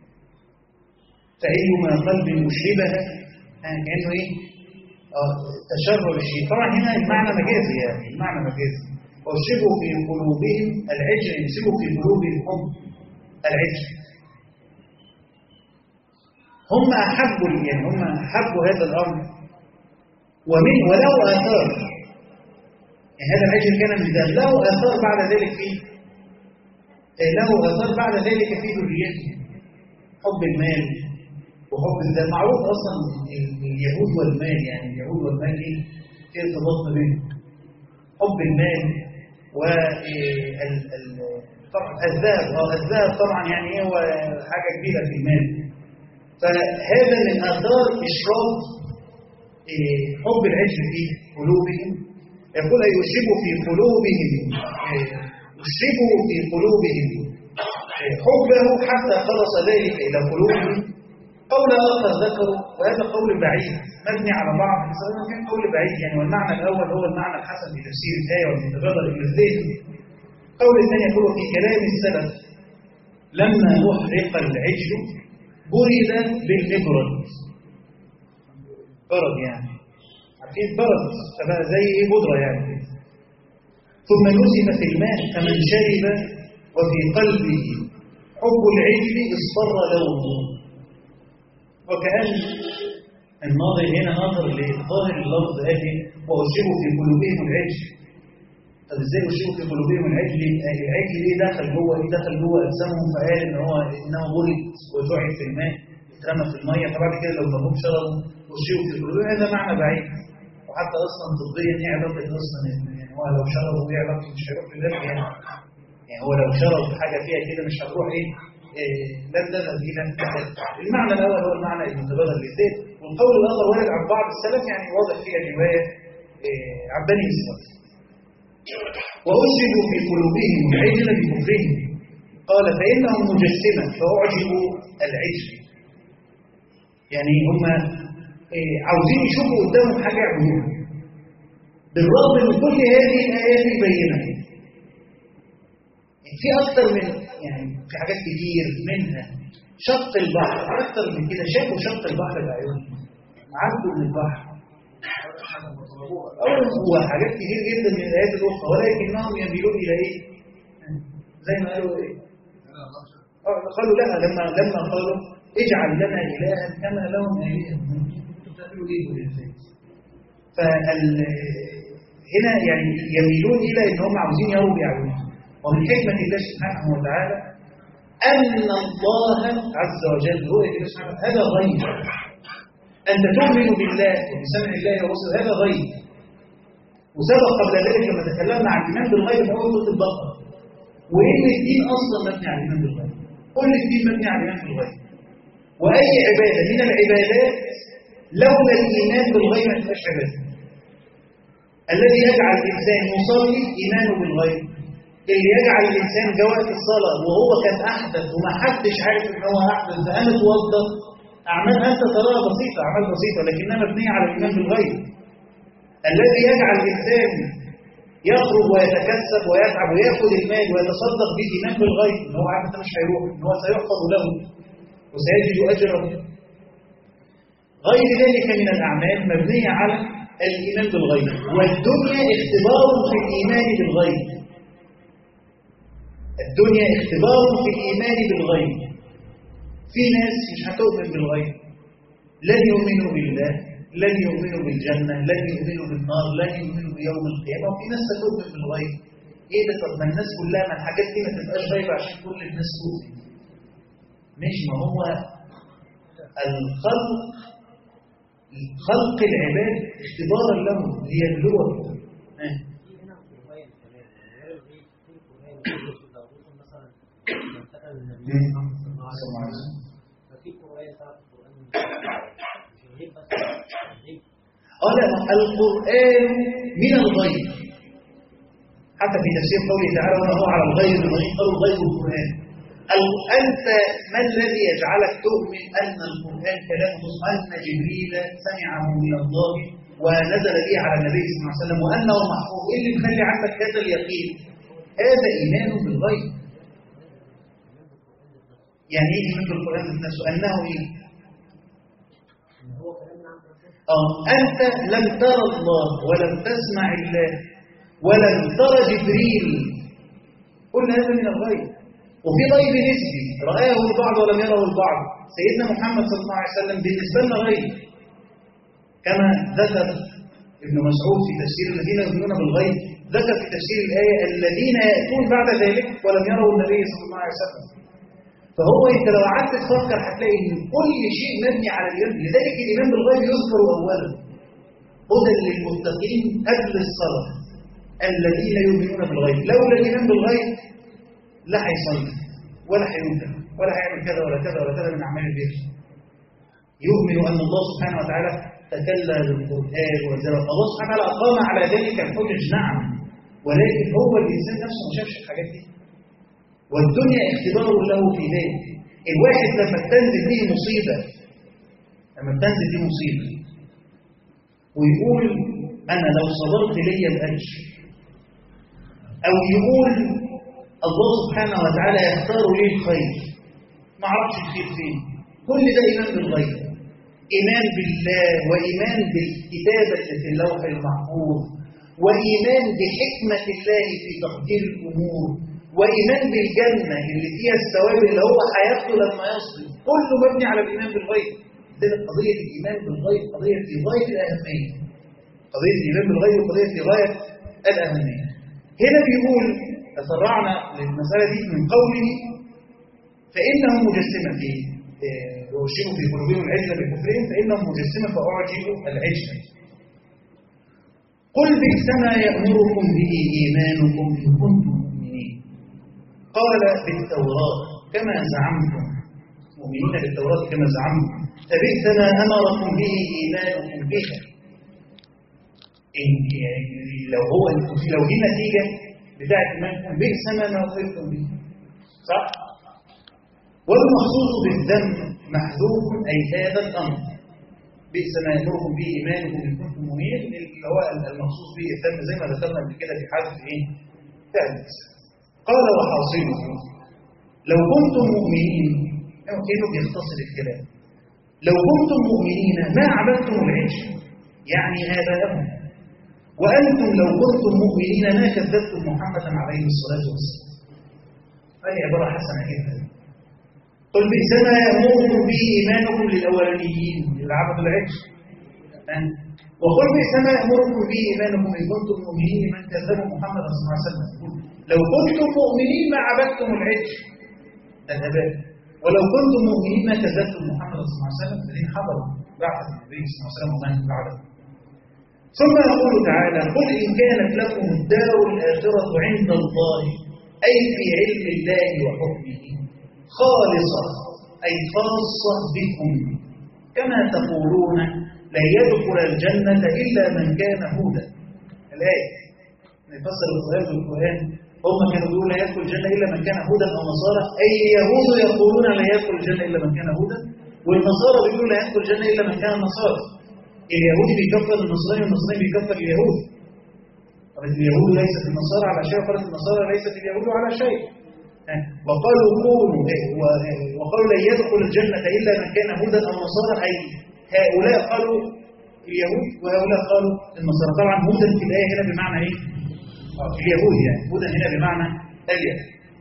فأيما قلب أشربها يعني كأنه إيه آه تشرب الشيء طبعا هنا المعنى مجازي يعني المعنى مجازي واشربوا في قلوبهم العجل يمسكوا في قلوبهم حب العجل هم أحبوا يعني هم أحبوا هذا الأمر ومن ولو آثار يعني هذا العجل كان من ذلك له آثار بعد ذلك فيه له آثار بعد ذلك في ذريته حب المال وحب ده معروف اصلا اليهود والمال يعني اليهود والمال ايه في ارتباط ما بينهم حب المال و طبعا الذهب الذهب طبعا يعني ايه هو حاجه كبيره في المال فهذا من اثار اشراف حب العجل في قلوبهم يقول يشربوا في قلوبهم يشربوا في قلوبهم حبه حتى خلص ذلك الى قلوبهم قول آخر ذكروا وهذا قول بعيد مبني على بعض بسبب كان قول بعيد يعني والمعنى الأول هو المعنى الحسن في تفسير الآية والمتبادر إلى الذهن قول الثاني يقول في كلام السلف لما أحرق العجل برد بالإبرد برد يعني عارفين برد فبقى زي إيه بودرة يعني ثم نزل في الماء فمن شرب وفي قلبه حب العجل اصفر لونه وكأن الناظر هنا ناظر لظاهر اللفظ هذه وأشربوا في قلوبهم العجل طب ازاي أشربوا في قلوبهم العجل العجل ايه دخل جوه ايه دخل جوه اجسامهم فقال ان هو انه ولد وجعل في الماء اترمى في الميه فبعد كده لو جابوه شربوا أشربوا في قلوبهم هذا معنى بعيد وحتى اصلا طبيا ايه علاقه اصلا يعني هو لو شربوا ايه علاقه مش هيروح في الدم يعني يعني هو لو شرب حاجه فيها كده مش هتروح ايه آه، لن نذهب إلى المعنى الأول هو المعنى المتبادل للذات والقول الآخر وارد عن بعض السلف يعني واضح فيها الرواية آه، عن بني إسرائيل وأشربوا في قلوبهم العجل بكفرهم قال فإنهم مجسمة فأعجبوا العجل يعني هم آه، عاوزين يشوفوا قدامهم حاجة يعملوها بالرغم من كل هذه الآيات البينة في أكثر من يعني في حاجات كتير منها شق البحر أكثر من كده شافوا شق البحر بعيونهم عدوا من البحر أو وحاجات كتير جدا من الآيات الأخرى ولكنهم يميلون إلى إيه؟ زي ما قالوا إيه؟ آه، قالوا لا لما لما قالوا اجعل لنا إلها كما لهم آلهة انتوا بتعملوا إيه بالإنسان؟ فال هنا يعني يميلون إلى إن هم عاوزين يروا بأعينهم ومن حكمة الله سبحانه وتعالى أن الله عز وجل رؤية الله سبحانه وتعالى هذا غيب أنت تؤمن بالله وبسمع الله ورسله هذا غيب وسبق قبل ذلك لما تكلمنا عن الإيمان بالغيب في أول سورة البقرة وإن الدين أصلا مبني على الإيمان بالغيب كل الدين مبني على الإيمان بالغيب وأي عبادة من العبادات لولا الإيمان بالغيب ما تبقاش عبادة الذي يجعل الإنسان يصلي إيمانه بالغيب اللي يجعل الإنسان جواب الصلاة وهو كان أحدث وما حدش عارف إن هو أحدث فقام اتوضى أعمال أنت تراها بسيطة أعمال بسيطة لكنها مبنية على الإيمان بالغيب الذي يجعل الإنسان يخرج ويتكسب ويتعب ويأخذ المال ويتصدق به إيمان بالغيب إن هو عارف ده مش هيروح إن هو سيحفظ له وسيجد أجره غير ذلك من الأعمال مبنية على الإيمان بالغيب والدنيا اختبار في الإيمان بالغيب الدنيا اختبار في الإيمان بالغيب في ناس مش هتؤمن بالغيب لن يؤمنوا بالله لن يؤمنوا بالجنة لن يؤمنوا بالنار لن يؤمنوا بيوم القيامة وفي ناس ستؤمن بالغيب ايه ده طب ما الناس كلها ما الحاجات دي ما تبقاش غيب عشان كل الناس تؤمن مش ما هو الخلق خلق العباد اختبارا لهم ليبلوهم آه. صلى الله عليه وسلم. اه لا القرآن من الغيب حتى في تفسير قوله تعالى وما هو على الغيب الغيب قالوا الغيب القرآن ال- أنت ما الذي يجعلك تؤمن أن القرآن كلام الله أن جبريل سمعه من الله ونزل به على النبي صلى الله عليه وسلم وأنه محفوظ إيه اللي مخلي عندك هذا اليقين هذا إيمان بالغيب يعني ايه ايمان بالقران ذات نفسه انه ايه اه انت لم ترى الله ولم تسمع الله ولم ترى جبريل كل هذا من الغيب وفي غيب نسبي رآه البعض ولم يره البعض سيدنا محمد صلى الله عليه وسلم بالنسبة لنا غيب كما ذكر ابن مسعود في تفسير الذين يؤمنون بالغيب ذكر في تفسير الآية الذين يأتون بعد ذلك ولم يروا النبي صلى الله عليه وسلم فهو انت لو قعدت تفكر هتلاقي ان كل شيء مبني على الايمان لذلك الايمان بالغيب يذكر اولا هدى للمتقين قبل الصلاه الذين يؤمنون بالغيب لولا الايمان بالغيب لا هيصلي ولا هينكر ولا هيعمل كذا ولا كذا ولا كذا من اعمال البر يؤمن ان الله سبحانه وتعالى تكلم بالقران وانزل الله سبحانه وتعالى اقام على ذلك الحجج نعم ولكن هو الانسان نفسه ما شافش الحاجات دي والدنيا اختبار له في ذلك الواحد لما تنزل به مصيبة لما تنزل به مصيبة ويقول أنا لو صبرت لي الأجر أو يقول الله سبحانه وتعالى يختار لي الخير ما اعرفش الخير فين كل ده إيمان بالغيب إيمان بالله وإيمان بالكتابة في اللوح المحفوظ وإيمان بحكمة الله في تقدير الأمور وإيمان بالجنة اللي فيها الثواب اللي هو هياخده لما يصل كله مبني على الإيمان بالغيب ده قضية الإيمان بالغيب قضية في غاية الأهمية قضية الإيمان بالغيب قضية في غاية الأهمية هنا بيقول تسرعنا للمسألة دي من قوله فإنهم مجسمة في وأشيروا في قلوبهم العجلة بكفرهم فإنهم مجسمة فأعجبوا العجلة قل بئس ما يأمركم به إيمانكم إن كنتم مؤمنين قال بالتوراة كما زعمتم مؤمنين بالتوراة كما زعمتم فبئس ما أمركم به إيمانكم بها إن يعني لو هو لو دي نتيجة بتاعت إيمانكم بئس ما أمركم به صح؟ والمخصوص بالذنب محذوف أي هذا الأمر بئس ما يأمركم به إيمانكم إن كنتم مؤمنين اللي هو المخصوص به الذنب زي ما ذكرنا قبل كده في حذف إيه؟ ثالث قال وحاصله لو كنتم مؤمنين كانه بيختصر الكلام لو كنتم مؤمنين ما عبدتم العجل يعني آباءهم وأنتم لو كنتم مؤمنين ما كذبتم محمدا عليه الصلاة والسلام هذه عبارة حسنة جدا قل بئس ما يأمركم به إيمانكم للأولانيين للعبد العجل وقل بئس ما يأمركم به إيمانكم إن كنتم مؤمنين من كذبوا محمدا صلى الله عليه وسلم لو كنتم مؤمنين ما عبدتم العجل الهباء ولو كنتم مؤمنين ما كذبتم محمد صلى الله عليه وسلم الذين حضروا بعد النبي صلى الله عليه وسلم ومن بعده ثم يقول تعالى قل إن كانت لكم الدار الآخرة عند الله أي في علم الله وحكمه خالصة أي خاصة بكم كما تقولون لن يدخل الجنة إلا من كان هودا الآية نفسر القرآن بالقرآن هم كانوا بيقولوا لا يدخل الجنة إلا من كان هودا أو نصارى أي اليهود يقولون لا يدخل الجنة إلا من كان هودا والنصارى بيقولوا لا يدخل الجنة إلا من كان نصارى اليهودي بيكفر النصراني والنصراني بيكفر اليهود قالت اليهود ليست النصارى على شيء وقالت النصارى ليست اليهود على شيء وقالوا كونوا وقالوا لن يدخل الجنة إلا من كان هودا أو نصارى أي هؤلاء قالوا اليهود وهؤلاء قالوا النصارى طبعا هودا في الآية هنا بمعنى إيه؟ اليهود يعني هدى هنا بمعنى اليهود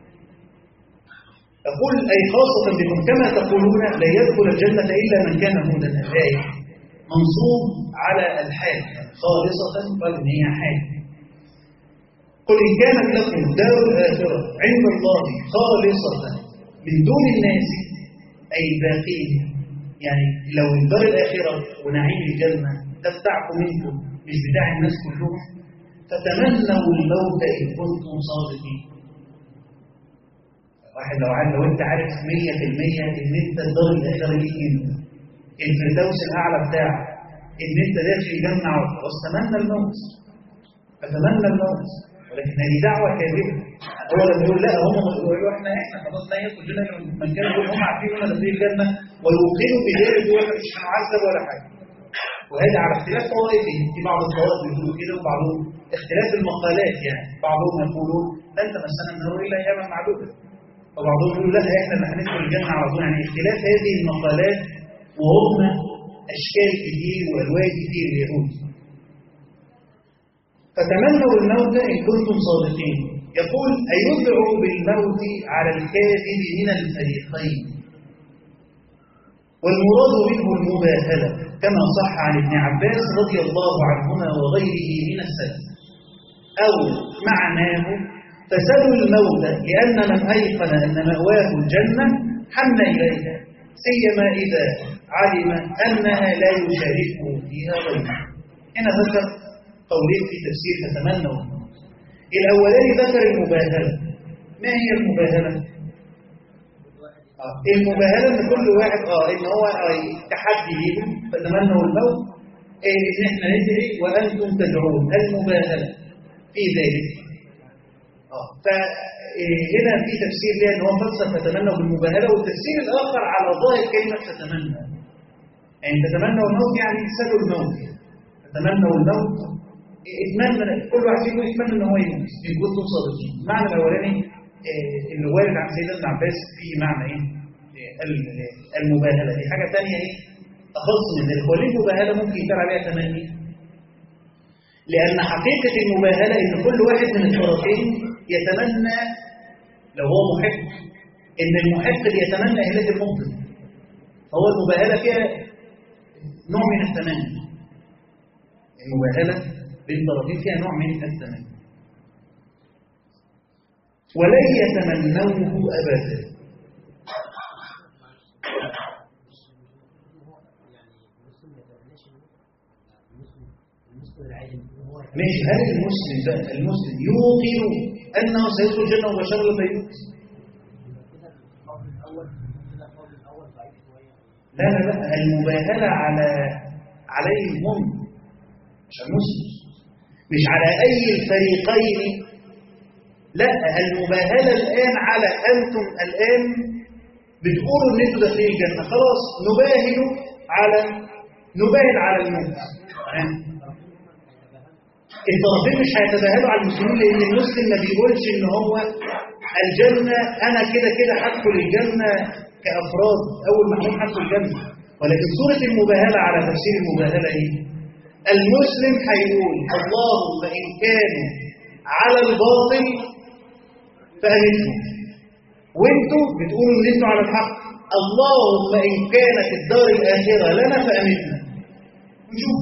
أقول أي خاصة بكم كما تقولون لا يدخل الجنة إلا من كان هودا الآية منصوب على الحال خالصة قال إن هي حال قل إن كانت لكم دار الآخرة عند الله خالصة من دون الناس أي باقين يعني لو الدار الآخرة ونعيم الجنة ده بتاعكم منكم مش بتاع الناس كلهم فتمنوا الموت إن كنتم صادقين واحد لو عارف لو انت عارف 100% ان انت الدار الاخره ليك انت الفردوس الاعلى بتاعك ان انت داخل الجنه وخلاص تمنى الموت فتمنى الموت ولكن هذه دعوه كاذبه هو لما يقول لا هم يقولوا احنا احنا خلاص لا يدخل الجنه من كان يقول هم عارفين ان داخلين الجنه ويوقنوا بذلك دول مش هنعذب ولا حاجه وهذا على اختلاف طوائفهم في بعض الطوائف بيقولوا كده وبعضهم اختلاف المقالات يعني بعضهم يقولون لن تمسنا النار الا اياما معدوده وبعضهم يقولوا لا احنا اللي هندخل الجنه على طول يعني اختلاف هذه المقالات وهم اشكال كتير والوان كتير اليهود فتمنوا الموت ان كنتم صادقين يقول ايدعو بالموت على الكاذب من الفريقين والمراد منه المباهله كما صح عن ابن عباس رضي الله عنهما وغيره من السلف أو معناه فسلوا الموت لأن من أيقن أن مأواه الجنة حن إليها سيما إذا علم أنها لا يشاركه فيها غيره هنا ذكر قولين في تفسير فتمنوا الموت الأولاني ذكر المباهلة ما هي المباهلة؟ المباهلة ان كل واحد اه ان هو تحدي ليهم فتمنوا الموت إيه ان احنا ندعي وانتم تدعون المباهلة في ذلك اه فهنا في تفسير ليه ان هو فسر فتمنوا بالمباهلة والتفسير الاخر على ظاهر كلمة تتمنى يعني تتمنوا الموت يعني تسالوا الموت تتمنوا الموت اتمنى كل واحد فيكم يتمنى ان هو يموت ان كنتم صادقين المعنى الاولاني اللي وارد عن سيدنا ابن عباس في معنى ايه المباهله دي حاجه ثانيه ايه اخص من ذلك وليه المباهله ممكن يتقال عليها تمني لان حقيقه المباهله ان كل واحد من الطرفين يتمنى لو هو محب ان المحب يتمنى هلاك المبطل فهو المباهله فيها نوع من التمني المباهله بين الطرفين فيها نوع من التمني ولن يتمنوه أبدا ماشي هل المسلم ده المسلم يوقن أنه سيدخل الجنة مباشرة لما يموت لا لا لا المباهلة على عليهم هم مش على المسلم مش على أي الفريقين لا المباهلة الآن على أنتم الآن بتقولوا ان انتوا داخلين الجنة خلاص نباهل على نباهل على الموت الطرفين مش هيتباهلوا على المسلمين لان المسلم ما بيقولش ان هو الجنة انا كده كده هدخل الجنة كافراد اول ما هكون هدخل الجنة ولكن صورة المباهلة على تفسير المباهلة ايه المسلم هيقول اللهم ان كانوا على الباطل فامنهم وانتوا بتقولوا ان انتوا على الحق اللهم ان كانت الدار الاخره لنا فامتنا نشوف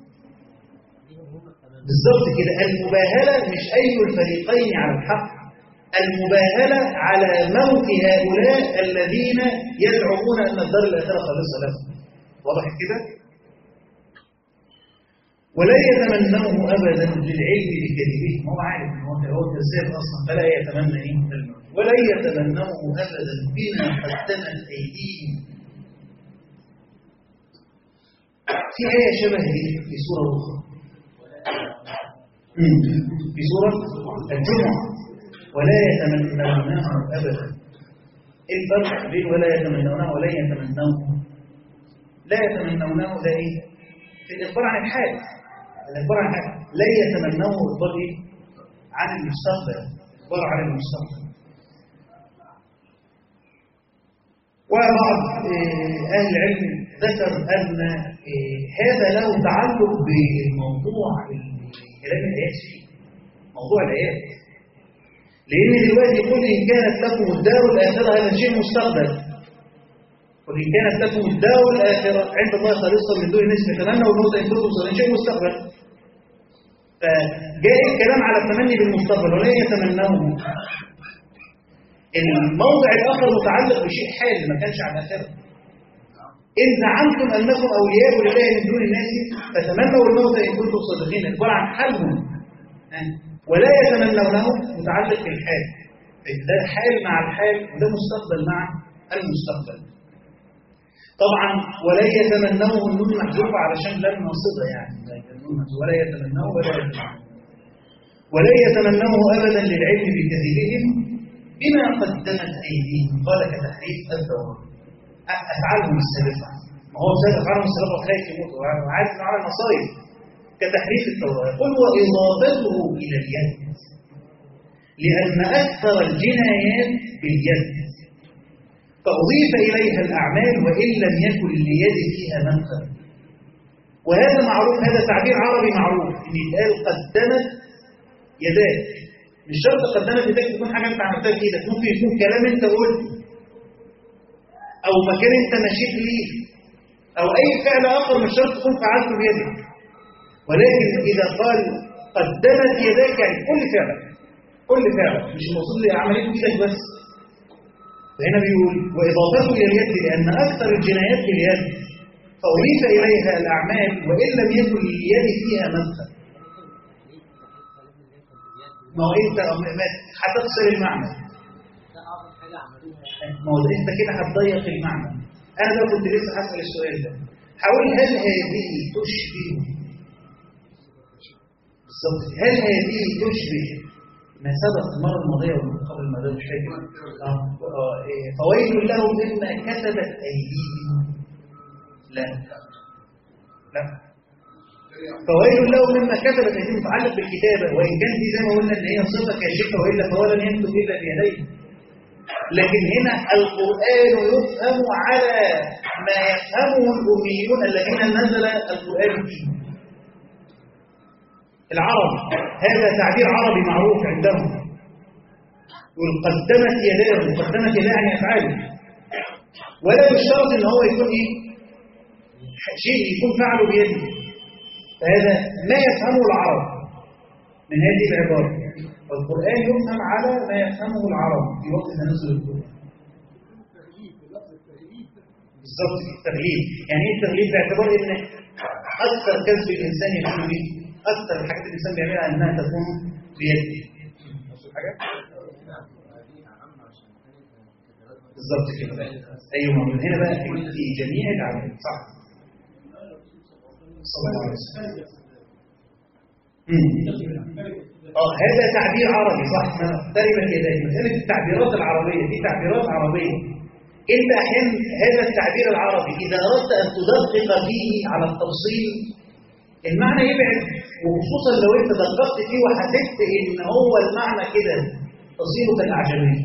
بالظبط كده المباهله مش اي الفريقين على الحق المباهله على موت هؤلاء الذين يزعمون ان الدار الاخره خالصه لهم واضح كده ولا يتمنوه ابدا للعلم بكذبهم هو عارف ان هو هو كذاب اصلا فلا يتمنى ايه الموت ولا يتمنوه ابدا بما قدمت ايديهم في آية شبه دي في سورة أخرى في سورة الجمعة ولا يتمنونه أبدا إيه الفرق بين ولا يتمنونه ولا يتمنونه لا يتمنونه ده إيه في الإخبار عن الحال الإخبار عن الحال لا يتمنونه إخبار إيه عن المستقبل إخبار عن المستقبل وبعض أهل العلم ذكر أن هذا له تعلق بالموضوع كلام الآيات فيه موضوع الآيات لأن دلوقتي يقول إن كانت لكم الدار الآخرة هذا شيء مستقبل وإن كانت لكم الدار الآخرة عند الله خالصة من دون الناس يتمنوا الموت إن كنتم صالحين شيء مستقبل فجاء الكلام على التمني بالمستقبل ولا يتمنوه الموضع الآخر متعلق بشيء حال ما كانش على الآخرة إن زعمتم أنكم أولياء لله من دون الناس فتمنوا الموت إن كنتم صادقين الإخبار عن حالهم ولا يتمنونه متعلق بالحال ده حال مع الحال وده مستقبل مع المستقبل طبعا ولا يتمنوه النون محذوفة علشان لم نصبها يعني ولا يتمنوه ولا يتمنوه ولا يتمنوه أبدا للعلم بكذبهم بما قدمت أيديهم قال كتحريف الدور أفعالهم السابقة ما هو بسبب أفعالهم السابقة خايف يموت وعارف إنه على المصايب كتحريف التوراة يقول وإضافته إلى اليد لأن أكثر الجنايات باليد فأضيف إليها الأعمال وإن لم يكن لليد فيها منفذ وهذا معروف هذا تعبير عربي معروف إن يتقال قدمت يداك مش شرط قدمت يداك تكون حاجة أنت عملتها بإيدك ممكن يكون كلام أنت قلته أو مكان أنت مشيت ليه أو أي فعل آخر مش شرط تكون فعلته بيدك ولكن إذا قال قدمت يداك يعني كل فعل كل فعل مش المقصود لعملية إيدك بس فهنا بيقول وإضافته إلى اليد لأن أكثر الجنايات باليد فأضيف إليها الأعمال وإن لم يكن لليد فيها مدخل ما هو أنت هتخسر المعنى ما هو أنت كده هتضيق المعنى أنا بقى كنت لسه هسأل السؤال ده هقول هل هذه تشبه بالظبط هل هذه تشبه ما سبق المرة الماضية ومن قبل الماضية مش فاكر آه. آه. إيه. فويل لهم مما كتبت أيديهم لا لا فويل لهم مما كتبت أيديهم متعلق بالكتابة وإن كان دي زي ما قلنا إن هي صفة كاشفة وإلا فهو لن يكتب إلا بيديه لكن هنا القرآن يفهم على ما يفهمه الأميون الذين نزل القرآن فيهم العرب هذا تعبير عربي معروف عندهم والقدمت يداه قدمت يداه يعني افعاله ولا يشترط ان هو يكون ايه شيء يكون فعله بيده فهذا ما يفهمه العرب من هذه العباره والقران يفهم على ما يفهمه العرب في وقت تنزل القران بالظبط التغليب يعني ايه التغليب باعتبار ان اكثر كسب الانسان يكون به أكثر الحاجات اللي الإنسان بيعملها أنها تكون بيده حاجة؟ بالظبط كده ايوه من هنا بقى في جميع الاعمال صح صلى الله عليه وسلم مم. اه هذا تعبير عربي صح ما تقريبا كده مساله التعبيرات العربيه دي تعبيرات عربيه انت احيانا هذا التعبير العربي اذا اردت ان تدقق فيه على التفصيل المعنى يبعد وخصوصا لو انت دققت فيه وحسبت ان هو المعنى كده تصير كالاعجمي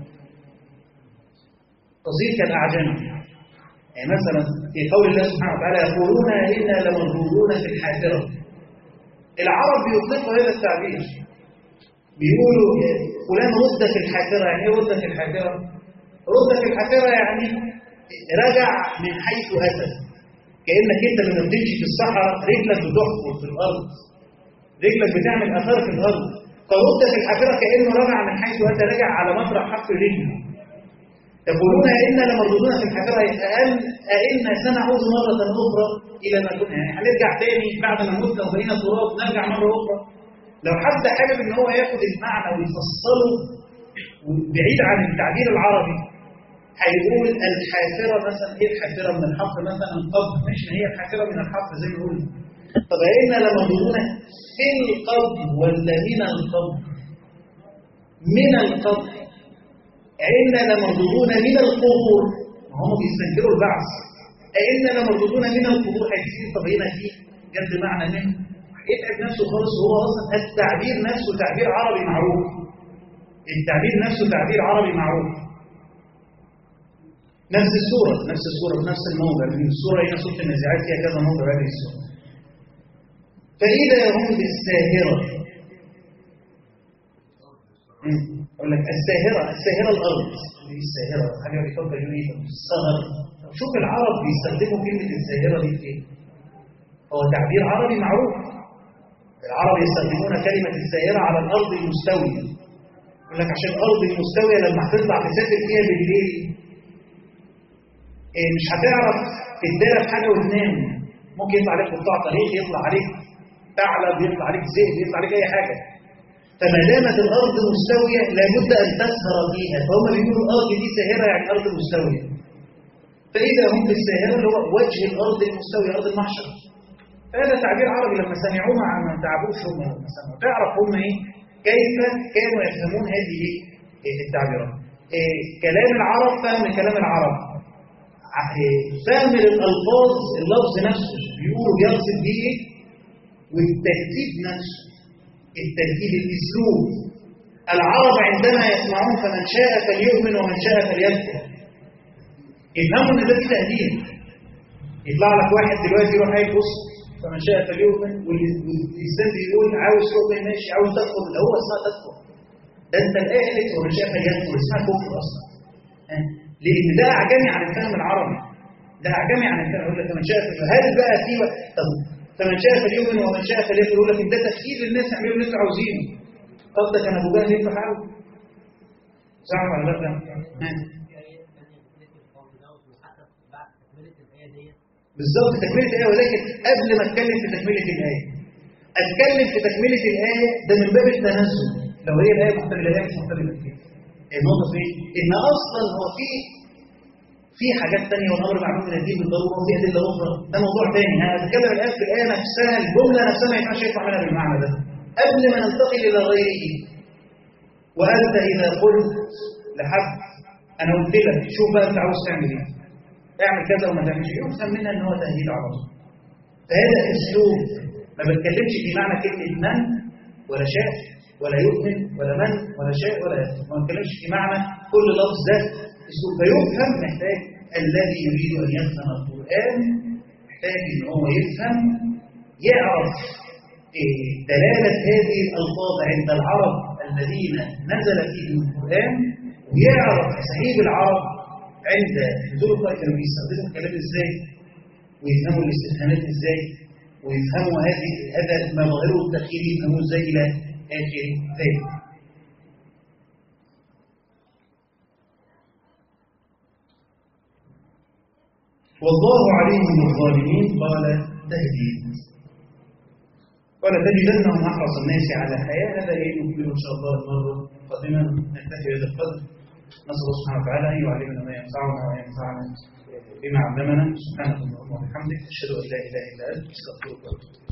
تصير كالاعجمي يعني مثلا في قول الله سبحانه وتعالى يقولون انا لمردودون في الحافره العرب بيطلقوا هذا التعبير بيقولوا فلان رد في الحافره يعني ايه رد في الحافره رد في الحافره يعني رجع من حيث اتى كانك انت لما بتمشي في الصحراء رجلك بتحفر في الارض رجلك بتعمل اثار في الارض فرد في الحافره كانه رجع من حيث اتى رجع على مطرح حفر رجله يقولون إنا لمردودون في الحافرة أئن أئن سنعود مرة أخرى إلى ما كنا يعني هنرجع تاني بعد ما متنا وبقينا تراب نرجع مرة أخرى لو حد حابب إن هو ياخد المعنى ويفصله بعيد عن التعبير العربي هيقول الحافرة مثلا إيه الحافرة من الحفر مثلا القبر مش ما هي الحافرة من الحفر زي ما قلنا طب أئن لمردودون في القبر ولا من القبر من القبر أئنا لمردودون من القبور هم بيستنكروا البعث أئنا لمردودون من القبور هيصير طب هنا في جد معنى منه يتعب نفسه خالص وهو أصلا التعبير نفسه تعبير عربي معروف التعبير نفسه تعبير عربي معروف نفس السورة نفس السورة بنفس الموضع من السورة هنا سورة النازعات فيها كذا موضع هذه السورة فإذا هم بالساهرة يقول لك الساهرة الساهرة الأرض دي الساهرة حاجة بيفكر يقول السهر شوف العرب بيستخدموا كلمة الساهرة دي فين هو تعبير عربي معروف العرب يستخدمون كلمة الساهرة على الأرض المستوية يقول لك عشان الأرض المستوية لما هتطلع تسافر فيها بالليل إيه مش هتعرف تدير حاجة وتنام ممكن يطلع عليك قطاع طريق يطلع عليك ثعلب يطلع عليك ذئب يطلع عليك أي حاجة فما دامت الأرض مستوية لابد أن تسهر فيها فهم بيقولوا الأرض دي ساهرة يعني أرض مستوية فإذا هم في الساهرة اللي هو وجه الأرض المستوية أرض المحشر هذا تعبير عربي لما سمعوه مع ما تعبوش هم لما سمعوا تعرف هم إيه كيف كانوا يفهمون هذه إيه التعبيرات إيه كلام العرب فهم كلام العرب إيه فهم الألفاظ اللفظ نفسه بيقولوا يقصد به إيه والترتيب نفسه الترتيب الاسلوب العرب عندما يسمعون فمن شاء فليؤمن ومن شاء فليكفر يفهموا ان ده في تهديد يطلع لك واحد دلوقتي يروح قايل بص فمن شاء فليؤمن والانسان بيقول عاوز تؤمن ماشي عاوز تكفر اللي هو اسمها تكفر ده انت الايه قالت ومن شاء فليكفر اسمها كفر اصلا لان ده اعجمي عن الفهم العربي ده اعجمي عن الفهم يقول لك فمن شاء هل بقى في طب فمن شاء فليؤمن ومن شاء فليكفر يقول لك ده تفكير للناس يعملوا اللي انتوا عاوزينه قصدك انا ابو جهل ينفع حاله صح ولا لا بالظبط تكمله الايه ولكن قبل ما اتكلم في تكمله الايه اتكلم في تكمله الايه ده من باب التنزل لو هي الايه محتمله الايه مش محتمله كده النقطه في ان اصلا هو في في حاجات ثانيه والامر معلوم من الدين بالضروره وفي ادله اخرى ده موضوع ثاني انا بتكلم الان في الايه نفسها الجمله نفسها ما ينفعش يطلع منها بالمعنى ده قبل ما ننتقل الى غيره وانت اذا قلت لحد انا قلت لك شوف بقى انت عاوز تعمل ايه اعمل كذا وما تعملش ايه يفهم منها ان هو تهديد على طول فهذا اسلوب ما بتكلمش في معنى كلمه من ولا شاء ولا يؤمن ولا من ولا شاء ولا يفهم ما بتكلمش في معنى كل لفظ ده اسلوب فيفهم محتاج الذي يريد ان يفهم القران محتاج ان هو يفهم يعرف إيه دلاله هذه الالفاظ عند العرب الذين نزل فيهم القران ويعرف اساليب العرب عند نزول القرآن كانوا بيستخدموا الكلام ازاي ويفهموا الاستفهامات ازاي ويفهموا هذه هذا ما ظاهره التأخير يفهموه ازاي الى اخر ذلك والله عليم بالظالمين قال تهديد قال تجدنهم احرص الناس على حياه هذا ايه نكمله ان شاء الله المره القادمه نكتفي بهذا القدر نسأل الله سبحانه وتعالى أن يعلمنا ما ينفعنا وينفعنا بما علمنا سبحانك اللهم وبحمدك أشهد أن لا إله إلا أنت أستغفرك وأتوب إليك